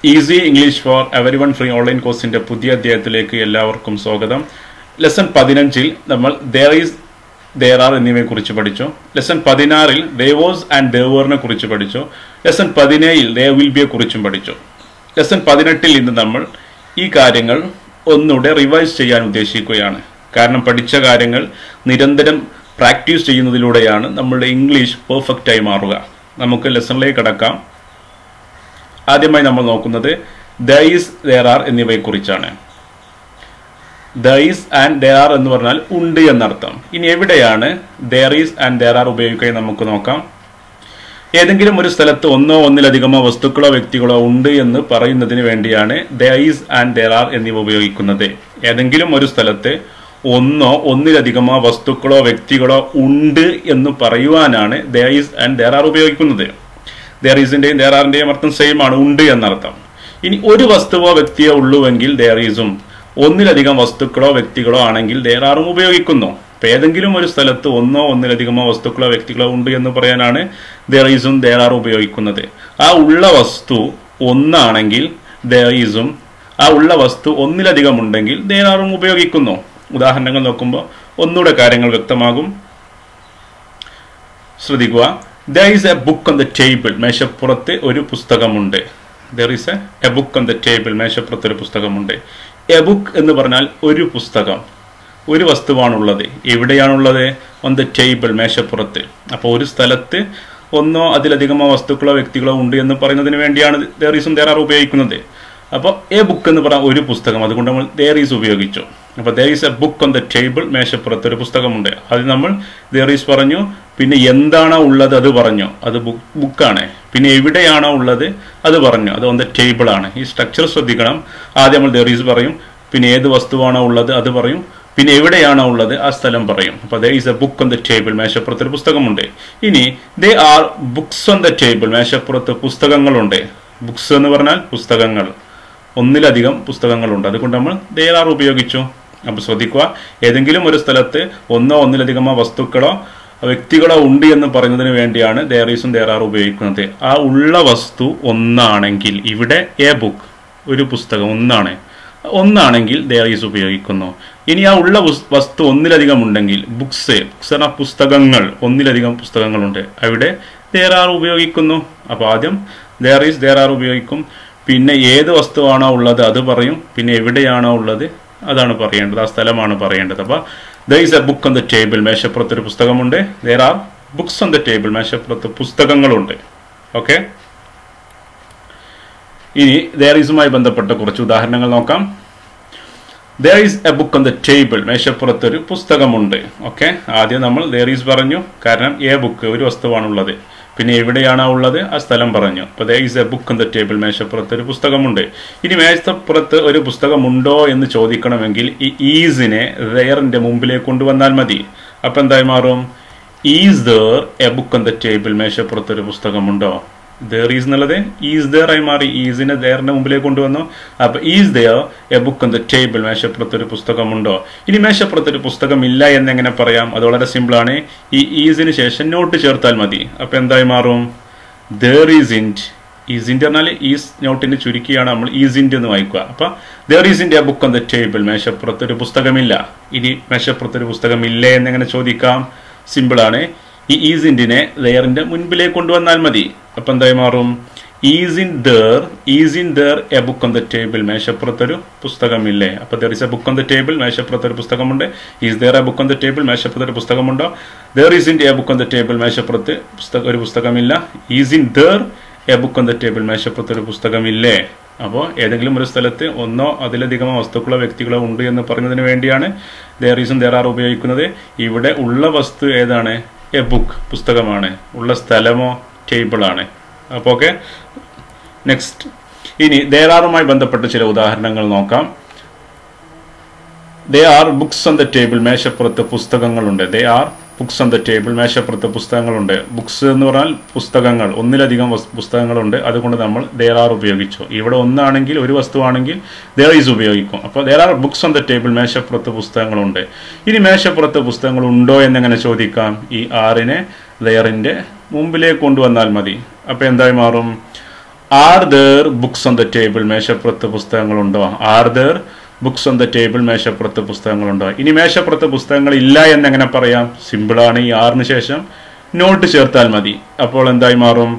easy English for every one free online കോഴ്സിന്റെ പുതിയ അധ്യായത്തിലേക്ക് എല്ലാവർക്കും സ്വാഗതം ലെസൺ പതിനഞ്ചിൽ നമ്മൾ ദർ ഈസ് ദർ ആർ എന്നിവയെ കുറിച്ച് പഠിച്ചു ലെസൺ പതിനാറിൽ ദേവോസ് ആൻഡ് ദേവറിനെ കുറിച്ച് പഠിച്ചു ലെസൺ പതിനേഴിൽ ദേ വിൽ ബിയെ കുറിച്ചും പഠിച്ചു ലെസൺ പതിനെട്ടിൽ ഇന്ന് നമ്മൾ ഈ കാര്യങ്ങൾ ഒന്നുകൂടെ റിവൈസ് ചെയ്യാൻ ഉദ്ദേശിക്കുകയാണ് കാരണം പഠിച്ച കാര്യങ്ങൾ നിരന്തരം പ്രാക്ടീസ് ചെയ്യുന്നതിലൂടെയാണ് നമ്മളുടെ ഇംഗ്ലീഷ് പെർഫെക്റ്റ് ആയി മാറുക നമുക്ക് ലെസണിലേക്ക് കടക്കാം ആദ്യമായി നമ്മൾ നോക്കുന്നത് ദൈസ് ദർ ആർ എന്നിവയെ കുറിച്ചാണ് ദൈസ് ആൻഡ് ദർ ആർ എന്ന് പറഞ്ഞാൽ ഉണ്ട് എന്നർത്ഥം ഇനി എവിടെയാണ് there is and there are ഉപയോഗിക്കുക നമുക്ക് നോക്കാം ഏതെങ്കിലും ഒരു സ്ഥലത്ത് ഒന്നോ ഒന്നിലധികമോ വസ്തുക്കളോ വ്യക്തികളോ ഉണ്ട് എന്ന് പറയുന്നതിന് വേണ്ടിയാണ് ദൈസ് ആൻഡ് ദർ ആർ എന്നിവ ഉപയോഗിക്കുന്നത് ഏതെങ്കിലും ഒരു സ്ഥലത്ത് ഒന്നോ ഒന്നിലധികമോ വസ്തുക്കളോ വ്യക്തികളോ ഉണ്ട് എന്ന് പറയുവാനാണ് ദൈസ് ആൻഡ് ദർ ആർ ഉപയോഗിക്കുന്നത് ദർ ഈസിന്റെയും ദർ ആറിന്റെയും അർത്ഥം സെയിം ആണ് ഉണ്ട് എന്നർത്ഥം ഇനി ഒരു വസ്തുവോ വ്യക്തിയോ ഉള്ളുവെങ്കിൽ ദർ ഈസും ഒന്നിലധികം വസ്തുക്കളോ വ്യക്തികളോ ആണെങ്കിൽ ദർ ആറും ഉപയോഗിക്കുന്നു അപ്പൊ ഏതെങ്കിലും ഒരു സ്ഥലത്ത് ഒന്നോ ഒന്നിലധികമോ വസ്തുക്കളോ വ്യക്തികളോ ഉണ്ട് എന്ന് പറയാനാണ് ദർ ഈസും ദർ ആറും ഉപയോഗിക്കുന്നത് ആ ഉള്ള വസ്തു ഒന്നാണെങ്കിൽ ദർ ഈസും ആ ഉള്ള വസ്തു ഒന്നിലധികം ഉണ്ടെങ്കിൽ ദർ ആറും ഉപയോഗിക്കുന്നു ഉദാഹരണങ്ങൾ നോക്കുമ്പോൾ ഒന്നുകൂടെ കാര്യങ്ങൾ വ്യക്തമാകും ശ്രദ്ധിക്കുക there is a book on the table മേശപ്പുറത്ത് ഒരു പുസ്തകമുണ്ട് there is a a book on the table മേശപ്പുറത്ത് ഒരു പുസ്തകമുണ്ട് എ ബുക്ക് എന്ന് പറഞ്ഞാൽ ഒരു പുസ്തകം ഒരു വസ്തുവാണുള്ളത് എവിടെയാണുള്ളത് ഓൺ ദ ടേബിൾ മേശപ്പുറത്ത് അപ്പോൾ ഒരു സ്ഥലത്ത് ഒന്നോ അതിലധികമോ വസ്തുക്കളോ വ്യക്തികളോ ഉണ്ട് എന്ന് പറയുന്നതിന് വേണ്ടിയാണ് ദർ ഈസും ദർ ആർ ഉപയോഗിക്കുന്നത് അപ്പോൾ എ ബുക്ക് എന്ന് പറഞ്ഞാൽ ഒരു പുസ്തകം അതുകൊണ്ട് നമ്മൾ ദർ ഈസ് ഉപയോഗിച്ചു അപ്പോൾ there is a book on the table മേശപ്പുറത്ത് ഒരു പുസ്തകമുണ്ട് അത് നമ്മൾ ദർ ഈസ് പറഞ്ഞു പിന്നെ എന്താണോ ഉള്ളത് അത് പറഞ്ഞു അത് ബുക്ക് ബുക്കാണ് പിന്നെ എവിടെയാണോ ഉള്ളത് അത് പറഞ്ഞു അത് ഓൺ ദ ടേബിൾ ആണ് ഈ സ്ട്രക്ചർ ശ്രദ്ധിക്കണം ആദ്യം നമ്മൾ ദർ ഈസ് പറയും പിന്നെ ഏത് വസ്തുവാണോ ഉള്ളത് അത് പറയും പിന്നെ എവിടെയാണോ ഉള്ളത് ആ സ്ഥലം പറയും അപ്പോൾ there is a book on the table മേശപ്പുറത്ത് ഒരു പുസ്തകമുണ്ട് ഇനി there are books on the table മേശപ്പുറത്ത് പുസ്തകങ്ങളുണ്ട് ബുക്സ് എന്ന് പറഞ്ഞാൽ പുസ്തകങ്ങൾ ഒന്നിലധികം പുസ്തകങ്ങളുണ്ട് അതുകൊണ്ട് നമ്മൾ ദർ ആർ ഉപയോഗിച്ചു അപ്പോൾ ശ്രദ്ധിക്കുക ഏതെങ്കിലും ഒരു സ്ഥലത്ത് ഒന്നോ ഒന്നിലധികമോ വസ്തുക്കളോ വ്യക്തികളോ ഉണ്ട് എന്ന് പറയുന്നതിന് വേണ്ടിയാണ് ദർ ഈസും ദർ ആർ ഉപയോഗിക്കുന്നത് ആ ഉള്ള വസ്തു ഒന്നാണെങ്കിൽ ഇവിടെ എ ബുക്ക് ഒരു പുസ്തകം ഒന്നാണ് ഒന്നാണെങ്കിൽ ദർ ഈസ് ഉപയോഗിക്കുന്നു ഇനി ആ ഉള്ള വസ്തു ഒന്നിലധികം ഉണ്ടെങ്കിൽ ബുക്സ് ബുക്സ് എന്ന പുസ്തകങ്ങൾ ഒന്നിലധികം പുസ്തകങ്ങളുണ്ട് അവിടെ ദർ ആർ ഉപയോഗിക്കുന്നു അപ്പോൾ ആദ്യം ദർ ഈസ് ദർ ആർ ഉപയോഗിക്കും പിന്നെ ഏത് വസ്തുവാണോ ഉള്ളത് അത് പറയും പിന്നെ എവിടെയാണോ ഉള്ളത് അതാണ് പറയേണ്ടത് ആ സ്ഥലമാണ് പറയേണ്ടത് അപ്പോൾ there is a book on the table മേശപ്പുറത്ത് ഒരു പുസ്തകമുണ്ട് there are books on the table മേശപ്പുറത്ത് പുസ്തകങ്ങളുണ്ട് ഓക്കെ ഇനി ദർ ഈസുമായി ബന്ധപ്പെട്ട കുറച്ച് ഉദാഹരണങ്ങൾ നോക്കാം there is a book on the table മേശപ്പുറത്ത് ഒരു പുസ്തകമുണ്ട് ഓക്കെ ആദ്യം നമ്മൾ ദർ ഈസ് പറഞ്ഞു കാരണം എ ബുക്ക് ഒരു വസ്തുവാണുള്ളത് പിന്നെ എവിടെയാണോ ഉള്ളത് ആ സ്ഥലം പറഞ്ഞു അപ്പോൾ there is a book on the table മേശപ്പുറത്ത് ഒരു പുസ്തകമുണ്ട് ഇനി മേശപ്പുറത്ത് ഒരു പുസ്തകമുണ്ടോ എന്ന് ചോദിക്കണമെങ്കിൽ ഈ ഈസിനെ ദയറിന്റെ മുമ്പിലേക്ക് കൊണ്ടുവന്നാൽ മതി അപ്പം എന്തായി മാറും is there a book on the table മേശപ്പുറത്ത് ഒരു പുസ്തകമുണ്ടോ ദർ ഈസ് എന്നുള്ളത് ഈസ് ദർ ആയി മാറി ഈസിനെ ദയറിന്റെ മുമ്പിലേക്ക് കൊണ്ടുവന്നു അപ്പൊ is there a book on the table മേശപ്പുറത്ത് ഒരു പുസ്തകമുണ്ടോ ഇനി മേശപ്പുറത്ത് ഒരു പുസ്തകം ഇല്ല എന്നെങ്ങനെ പറയാം അത് വളരെ സിമ്പിൾ ആണ് ഈ ഈസിന് ശേഷം നോട്ട് ചേർത്താൽ മതി അപ്പൊ എന്തായി മാറും ദർ ഈസ് ഇൻറ്റ് ഈസിന്റെ പറഞ്ഞാൽ ഈസ് നോട്ടിന്റെ ചുരുക്കിയാണ് നമ്മൾ ഈസിന്റെ എന്ന് വായിക്കുക അപ്പൊ ദർ ഈസിന്റെ a book on the table മേശപ്പുറത്ത് ഒരു പുസ്തകമില്ല ഇനി മേശപ്പുറത്ത് ഒരു പുസ്തകം ഇല്ലേ എന്നെങ്ങനെ ചോദിക്കാം സിമ്പിൾ ആണ് ഈ ഈസിൻറ്റിനെ ലെയറിന്റെ മുൻപിലേക്ക് കൊണ്ടുവന്നാൽ മതി അപ്പൊ എന്തായി മാറും isn't there isn't there a book on the table മേശപ്പുറത്തൊരു പുസ്തകമില്ലേ അപ്പൊ there is a book on the table മേശപ്പുറത്ത് ഒരു പുസ്തകമുണ്ട് is there a book on the table മേശപ്പുറത്ത് ഒരു പുസ്തകമുണ്ടോ there isn't a book on the table മേശപ്പുറത്ത് പുസ്തക ഒരു പുസ്തകമില്ല isn't there a book on the table മേശപ്പുറത്ത് ഒരു പുസ്തകമില്ലേ അപ്പോൾ ഏതെങ്കിലും ഒരു സ്ഥലത്ത് ഒന്നോ അതിലധികമോ വസ്തുക്കളോ വ്യക്തികളോ ഉണ്ട് എന്ന് പറയുന്നതിന് വേണ്ടിയാണ് ദർ ഈസും ദർ ആർ ഉപയോഗിക്കുന്നത് ഇവിടെ ഉള്ള വസ്തു ഏതാണ് എ ബുക്ക് പുസ്തകമാണ് ഉള്ള സ്ഥലമോ ടേബിളാണ് അപ്പോൾ ഓക്കെ നെക്സ്റ്റ് ഇനി ദേറാറുമായി ബന്ധപ്പെട്ട ചില ഉദാഹരണങ്ങൾ നോക്കാം there are books on the table മേശപ്പുറത്ത് പുസ്തകങ്ങളുണ്ട് there are books on the table മേശപ്പുറത്ത് പുസ്തകങ്ങളുണ്ട് ബുക്സ് എന്ന് പറഞ്ഞാൽ പുസ്തകങ്ങൾ ഒന്നിലധികം പുസ്തകങ്ങളുണ്ട് അതുകൊണ്ട് നമ്മൾ ദേർ ആർ ഉപയോഗിച്ചു ഇവിടെ ഒന്നാണെങ്കിൽ ഒരു വസ്തുവാണെങ്കിൽ ദേർ ഈസ് ഉപയോഗിക്കും അപ്പോൾ there are books on the table മേശപ്പുറത്ത് പുസ്തകങ്ങളുണ്ട് ഇനി മേശപ്പുറത്ത് പുസ്തകങ്ങൾ ഉണ്ടോ എന്നെങ്ങനെ ചോദിക്കാം ഈ ആറിനെ ലെയറിന്റെ മുമ്പിലേക്ക് കൊണ്ടുവന്നാൽ മതി അപ്പോൾ എന്തായി മാറും are there books on the table മേശപ്പുറത്ത് പുസ്തകങ്ങളുണ്ടോ are there books on the table മേശപ്പുറത്ത് പുസ്തകങ്ങളുണ്ടോ ഇനി മേശപ്പുറത്ത് പുസ്തകങ്ങൾ ഇല്ല എന്ന് എങ്ങനെ പറയാം സിമ്പിളാണ് ഈ ആറിന് ശേഷം നോട്ട് ചേർത്താൽ മതി അപ്പോൾ എന്തായി മാറും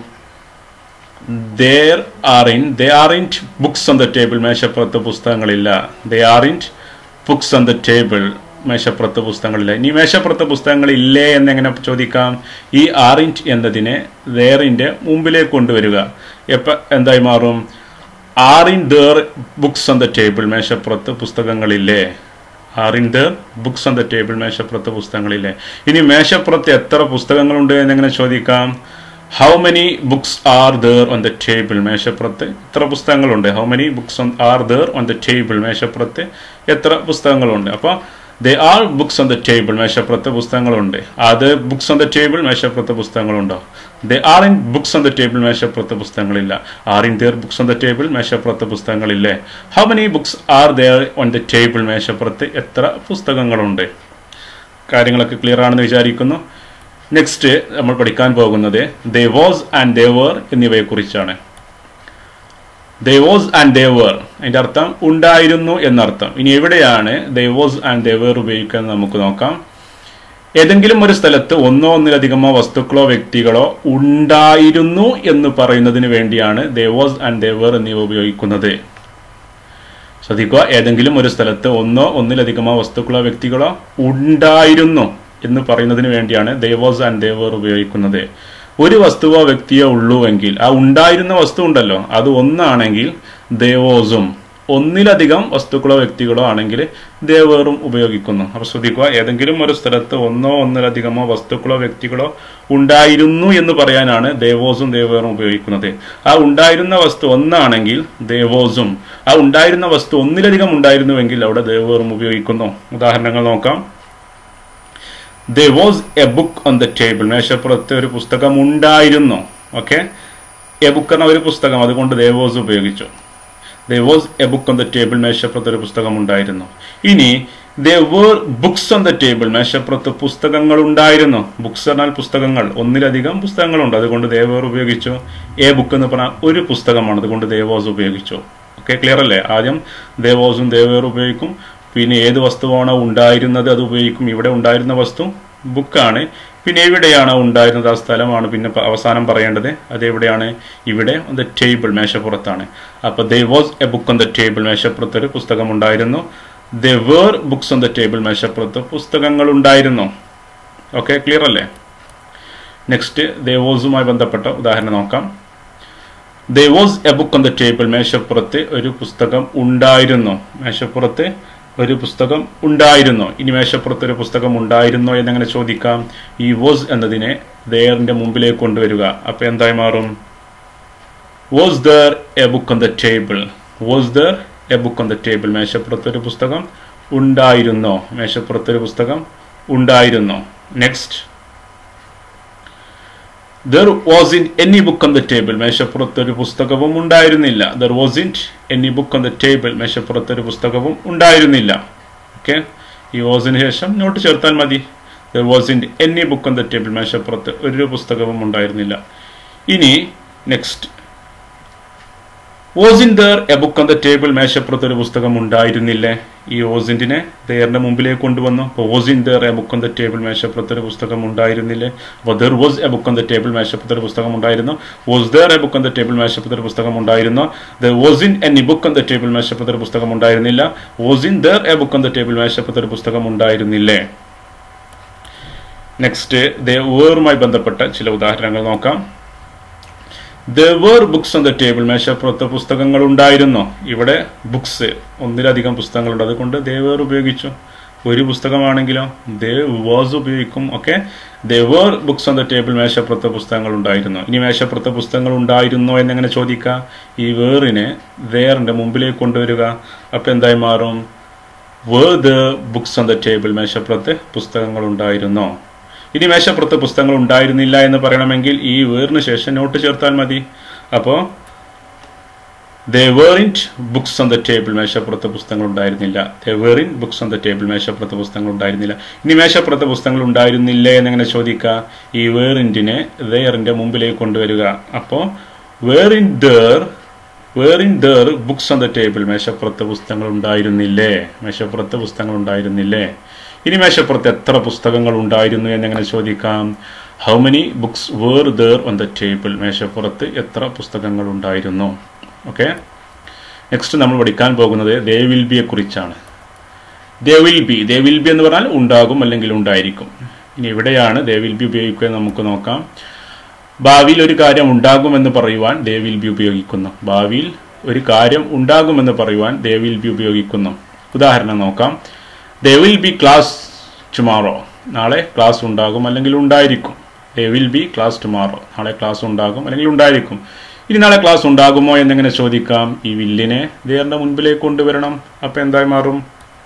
there aren't there aren't books on the table മേശപ്പുറത്ത് പുസ്തകങ്ങളില്ല there aren't books on the table മേശപ്പുറത്ത് പുസ്തകങ്ങളില്ല ഇനി മേശപ്പുറത്ത് പുസ്തകങ്ങൾ ഇല്ലേ എന്നെങ്ങനെ ചോദിക്കാം ഈ ആറിഞ്ച് എന്നതിനെ ദേറിന്റെ മുമ്പിലേക്ക് കൊണ്ടുവരിക എപ്പ എന്തായി മാറും aren't there books on the table മേശപ്പുറത്ത് പുസ്തകങ്ങളില്ലേ aren't there books on the table മേശപ്പുറത്ത് പുസ്തകങ്ങളില്ലേ ഇനി മേശപ്പുറത്ത് എത്ര പുസ്തകങ്ങളുണ്ട് എന്നെങ്ങനെ ചോദിക്കാം how many books are there on the table മേശപ്പുറത്ത് എത്ര പുസ്തകങ്ങളുണ്ട് how many books are there on the table മേശപ്പുറത്ത് എത്ര പുസ്തകങ്ങളുണ്ട് അപ്പോൾ there are books on the table മേശപ്പുറത്ത് പുസ്തകങ്ങളുണ്ട് അത് ബുക്സ് ഓൺ ദ ടേബിൾ മേശപ്പുറത്ത് പുസ്തകങ്ങളുണ്ടോ there aren't books on the table മേശപ്പുറത്ത് പുസ്തകങ്ങളില്ല aren't there books on the table മേശപ്പുറത്ത് പുസ്തകങ്ങളില്ലേ how many books are there on the table മേശപ്പുറത്ത് എത്ര പുസ്തകങ്ങളുണ്ട് കാര്യങ്ങളൊക്കെ ക്ലിയർ ആണെന്ന് വിചാരിക്കുന്നു നെക്സ്റ്റ് നമ്മൾ പഠിക്കാൻ പോകുന്നത് ദേ വാസ് ആൻഡ് ദേ വർ എന്നിവയെക്കുറിച്ചാണ് ദേ വാസ് ആൻഡ് ദേ വർ അതിന്റെ അർത്ഥം ഉണ്ടായിരുന്നു എന്നർത്ഥം ഇനി എവിടെയാണ് ദേ വാസ് ആൻഡ് ദേ വർ ഉപയോഗിക്കുന്നത് നമുക്ക് നോക്കാം ഏതെങ്കിലും ഒരു സ്ഥലത്ത് ഒന്നോ ഒന്നിലധികമോ വസ്തുക്കളോ വ്യക്തികളോ ഉണ്ടായിരുന്നു എന്ന് പറയുന്നതിന് വേണ്ടിയാണ് ദേ വാസ് ആൻഡ് ദേ വർ എന്നിവ ഉപയോഗിക്കുന്നത് ശ്രദ്ധിക്കുക ഏതെങ്കിലും ഒരു സ്ഥലത്ത് ഒന്നോ ഒന്നിലധികമോ വസ്തുക്കളോ വ്യക്തികളോ ഉണ്ടായിരുന്നു എന്ന് പറയുന്നതിന് വേണ്ടിയാണ് ദേവോസ് ആൻഡ് ദേവർ ഉപയോഗിക്കുന്നത് ഒരു വസ്തുവോ വ്യക്തിയോ ഉള്ളുവെങ്കിൽ ആ ഉണ്ടായിരുന്ന വസ്തു ഉണ്ടല്ലോ അത് ഒന്നാണെങ്കിൽ ദേവോസും ഒന്നിലധികം വസ്തുക്കളോ വ്യക്തികളോ ആണെങ്കിൽ ദേവേറും ഉപയോഗിക്കുന്നു അപ്പൊ ശ്രദ്ധിക്കുക ഏതെങ്കിലും ഒരു സ്ഥലത്ത് ഒന്നോ ഒന്നിലധികമോ വസ്തുക്കളോ വ്യക്തികളോ ഉണ്ടായിരുന്നു എന്ന് പറയാനാണ് ദേവോസും ദേവേറും ഉപയോഗിക്കുന്നത് ആ ഉണ്ടായിരുന്ന വസ്തു ഒന്നാണെങ്കിൽ ദേവോസും ആ ഉണ്ടായിരുന്ന വസ്തു ഒന്നിലധികം ഉണ്ടായിരുന്നുവെങ്കിൽ അവിടെ ദേവേറും ഉപയോഗിക്കുന്നു ഉദാഹരണങ്ങൾ നോക്കാം there was a book on the table മേശപ്പുറത്ത് ഒരു പുസ്തകം ഉണ്ടായിരുന്നു ഓക്കെ എ ബുക്ക് എന്ന ഒരു പുസ്തകം അതുകൊണ്ട് ദേ വാസ് ഉപയോഗിച്ചു there was a book on the table മേശപ്പുറത്ത് ഒരു പുസ്തകം ഉണ്ടായിരുന്നു ഇനി there were books on the table മേശപ്പുറത്ത് പുസ്തകങ്ങൾ ഉണ്ടായിരുന്നു ബുക്സ് എന്നാൽ പുസ്തകങ്ങൾ ഒന്നിലധികം പുസ്തകങ്ങളുണ്ട് അതുകൊണ്ട് ദേവേർ ഉപയോഗിച്ചു എ ബുക്ക് എന്ന് പറഞ്ഞാൽ ഒരു പുസ്തകമാണ് അതുകൊണ്ട് ദേവോസ് ഉപയോഗിച്ചു ഓക്കെ ക്ലിയർ അല്ലേ ആദ്യം ദേവോസും ദേവേർ ഉപയോഗിക്കും പിന്നെ ഏത് വസ്തുവാണോ ഉണ്ടായിരുന്നത് അത് ഉപയോഗിക്കും ഇവിടെ ഉണ്ടായിരുന്ന വസ്തു ബുക്കാണ് പിന്നെ എവിടെയാണോ ഉണ്ടായിരുന്നത് ആ സ്ഥലമാണ് പിന്നെ അവസാനം പറയേണ്ടത് അത് എവിടെയാണ് ഇവിടെ ദ ടേബിൾ മേശപ്പുറത്താണ് അപ്പോൾ there was a book on the table മേശപ്പുറത്ത് ഒരു പുസ്തകം ഉണ്ടായിരുന്നു there were books on the table മേശപ്പുറത്ത് പുസ്തകങ്ങൾ ഉണ്ടായിരുന്നു ഓക്കെ ക്ലിയർ അല്ലേ നെക്സ്റ്റ് ദേവോസുമായി ബന്ധപ്പെട്ട ഉദാഹരണം നോക്കാം there was a book on the table മേശപ്പുറത്ത് ഒരു പുസ്തകം ഉണ്ടായിരുന്നു മേശപ്പുറത്ത് ഒരു പുസ്തകം ഉണ്ടായിരുന്നോ ഇനി മേശപ്പുറത്ത് ഒരു പുസ്തകം ഉണ്ടായിരുന്നോ എന്നങ്ങനെ ചോദിക്കാം ഈ വാസ് എന്നതിനെ ദയറിന്റെ മുമ്പിലേക്ക് കൊണ്ടുവരിക അപ്പൊ എന്തായി മാറും was there a book on the table was there a book on the table മേശപ്പുറത്ത് ഒരു പുസ്തകം ഉണ്ടായിരുന്നോ മേശപ്പുറത്ത് ഒരു പുസ്തകം ഉണ്ടായിരുന്നോ next there wasn't any book on the table മേശപ്പുറത്ത് ഒരു പുസ്തകവും ഉണ്ടായിരുന്നില്ല there wasn't any book on the table മേശപ്പുറത്ത് ഒരു പുസ്തകവും ഉണ്ടായിരുന്നില്ല ഓക്കെ ഈ വാസിന് ശേഷം നോട്ട് ചേർത്താൽ മതി there wasn't any book on the table മേശപ്പുറത്ത് ഒരു പുസ്തകവും ഉണ്ടായിരുന്നില്ല ഇനി next wasn't there a book on the table മേശപ്പുറത്ത് ഒരു പുസ്തകം ഉണ്ടായിരുന്നില്ലേ ഈ ഓസിൻറ്റിനെ ദയറിന്റെ മുമ്പിലേക്ക് കൊണ്ടുവന്നു അപ്പോൾ wasn't there a book on the table മേശപ്പുറത്ത് ഒരു പുസ്തകം ഉണ്ടായിരുന്നില്ലേ അപ്പോൾ there was a book on the table മേശപ്പുറത്ത് ഒരു പുസ്തകം ഉണ്ടായിരുന്നു was there a book on the table മേശപ്പുറത്ത് ഒരു പുസ്തകം ഉണ്ടായിരുന്നു there wasn't any book on the table മേശപ്പുറത്ത് ഒരു പുസ്തകം ഉണ്ടായിരുന്നില്ല wasn't there a book on the table മേശപ്പുറത്ത് ഒരു പുസ്തകം ഉണ്ടായിരുന്നില്ലേ നെക്സ്റ്റ് വേറുമായി ബന്ധപ്പെട്ട ചില ഉദാഹരണങ്ങൾ നോക്കാം were books on the table മേശപ്പുറത്ത് പുസ്തകങ്ങൾ ഉണ്ടായിരുന്നു ഇവിടെ ബുക്സ് ഒന്നിലധികം പുസ്തകങ്ങളുണ്ട് അതുകൊണ്ട് ദേവേർ ഉപയോഗിച്ചു ഒരു പുസ്തകമാണെങ്കിലോ ദേ വാസ് ഉപയോഗിക്കും okay there were books on the table മേശപ്പുറത്ത് പുസ്തകങ്ങൾ ഉണ്ടായിരുന്നു ഇനി മേശപ്പുറത്ത് പുസ്തകങ്ങൾ ഉണ്ടായിരുന്നോ എന്നെങ്ങനെ ചോദിക്കുക ഈ വേറിനെ വേറിന്റെ മുമ്പിലേക്ക് കൊണ്ടുവരിക അപ്പൊ എന്തായി മാറും were the books on the table മേശപ്പുറത്ത് പുസ്തകങ്ങൾ ഉണ്ടായിരുന്നോ ഇനി മേശപ്പുറത്ത് പുസ്തകങ്ങൾ ഉണ്ടായിരുന്നില്ല എന്ന് പറയണമെങ്കിൽ ഈ വേറിന് ശേഷം നോട്ട് ചേർത്താൽ മതി അപ്പോൾ there weren't books on the table മേശപ്പുറത്ത് പുസ്തകങ്ങൾ ഉണ്ടായിരുന്നില്ല there weren't books on the table മേശപ്പുറത്ത് പുസ്തകങ്ങൾ ഉണ്ടായിരുന്നില്ല ഇനി മേശപ്പുറത്ത് പുസ്തകങ്ങൾ ഉണ്ടായിരുന്നില്ലേ എന്നെങ്ങനെ ചോദിക്കുക ഈ വേറിൻറ്റിനെ ദയറിന്റെ മുമ്പിലേക്ക് കൊണ്ടുവരിക അപ്പോൾ weren't there weren't there books on the table മേശപ്പുറത്ത് പുസ്തകങ്ങൾ ഉണ്ടായിരുന്നില്ലേ മേശപ്പുറത്ത് പുസ്തകങ്ങൾ ഉണ്ടായിരുന്നില്ലേ ഇനി മേശപ്പുറത്ത് എത്ര പുസ്തകങ്ങൾ ഉണ്ടായിരുന്നു എന്നെങ്ങനെ ചോദിക്കാം how many books were there on the table മേശപ്പുറത്ത് എത്ര പുസ്തകങ്ങൾ ഉണ്ടായിരുന്നു ഓക്കെ നെക്സ്റ്റ് നമ്മൾ പഠിക്കാൻ പോകുന്നത് ദേ വിൽ ബിയെ കുറിച്ചാണ് there will be there will be എന്ന് പറഞ്ഞാൽ ഉണ്ടാകും അല്ലെങ്കിൽ ഉണ്ടായിരിക്കും ഇനി എവിടെയാണ് ദേ വിൽ ബി ഉപയോഗിക്കുക എന്ന് നമുക്ക് നോക്കാം ഭാവിയിൽ ഒരു കാര്യം ഉണ്ടാകുമെന്ന് പറയുവാൻ ദേ വിൽ ബി ഉപയോഗിക്കുന്നു ഭാവിയിൽ ഒരു കാര്യം ഉണ്ടാകുമെന്ന് പറയുവാൻ ദേ വിൽ ബി ഉപയോഗിക്കുന്നു ഉദാഹരണം നോക്കാം there will be class tomorrow നാളെ ക്ലാസ് ഉണ്ടാകും അല്ലെങ്കിൽ ഉണ്ടായിരിക്കും there will be class tomorrow നാളെ ക്ലാസ് ഉണ്ടാകും അല്ലെങ്കിൽ ഉണ്ടായിരിക്കും ഇനി നാളെ ക്ലാസ് ഉണ്ടാകുമോ എന്നെങ്ങനെ ചോദിക്കാം ഈ വില്ലിനെ ദേറിന്റെ മുൻപിലേക്ക് കൊണ്ടുവരണം അപ്പം എന്തായി മാറും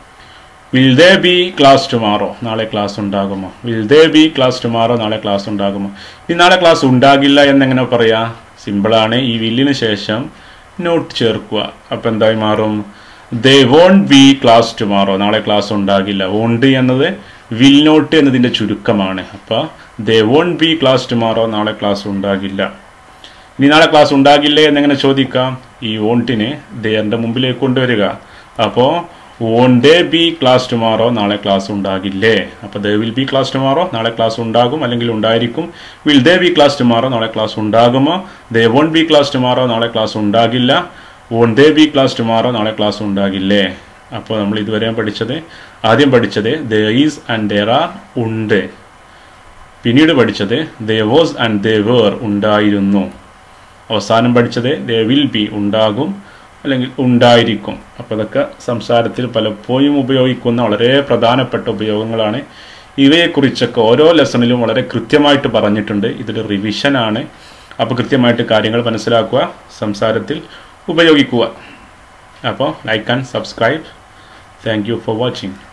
will there be class tomorrow നാളെ ക്ലാസ് ഉണ്ടാകുമോ will there be class tomorrow നാളെ ക്ലാസ് ഉണ്ടാകുമോ ഇനി നാളെ ക്ലാസ് ഉണ്ടാകില്ല എന്നെങ്ങനെ പറയാ സിമ്പിളാണ് ഈ വില്ലിന് ശേഷം നോട്ട് ചേർക്കുക അപ്പം എന്തായി മാറും there won't be class tomorrow നാളെ ക്ലാസ് ഉണ്ടാകില്ല വോണ്ട് എന്നത് വിൽ നോട്ട് എന്നതിൻ്റെ ചുരുക്കമാണ് അപ്പോൾ there won't be class tomorrow നാളെ ക്ലാസ് ഉണ്ടാകില്ല ഇനി നാളെ ക്ലാസ് ഉണ്ടാകില്ലേ എന്നെങ്ങനെ ചോദിക്കാം ഈ വോണ്ടിനെ ദേറിൻ്റെ മുമ്പിലേക്ക് കൊണ്ടുവരിക അപ്പോൾ won't there be class tomorrow നാളെ ക്ലാസ് ഉണ്ടാകില്ലേ അപ്പോൾ there will be class tomorrow നാളെ ക്ലാസ് ഉണ്ടാകും അല്ലെങ്കിൽ ഉണ്ടായിരിക്കും will there be class tomorrow നാളെ ക്ലാസ് ഉണ്ടാകുമോ there won't be class tomorrow നാളെ ക്ലാസ് ഉണ്ടാകില്ല won't there be class tomorrow നാളെ ക്ലാസ് ഉണ്ടാകില്ലേ അപ്പോൾ നമ്മൾ ഇതുവരെ പഠിച്ചത് ആദ്യം പഠിച്ചത് there is and there are ഉണ്ട് പിന്നീട് പഠിച്ചത് there was and there were ഉണ്ടായിരുന്നു അവസാനം പഠിച്ചത് ദേ വിൽ ബി ഉണ്ടാകും അല്ലെങ്കിൽ ഉണ്ടായിരിക്കും അപ്പോൾ ഇതൊക്കെ സംസാരത്തിൽ പലപ്പോഴും ഉപയോഗിക്കുന്ന വളരെ പ്രധാനപ്പെട്ട ഉപയോഗങ്ങളാണ് ഇവയെക്കുറിച്ചൊക്കെ ഓരോ ലെസണിലും വളരെ കൃത്യമായിട്ട് പറഞ്ഞിട്ടുണ്ട് ഇതൊരു റിവിഷനാണ് അപ്പോൾ കൃത്യമായിട്ട് കാര്യങ്ങൾ മനസ്സിലാക്കുക സംസാരത്തിൽ ഉപയോഗിക്കുക അപ്പോൾ like and subscribe thank you for watching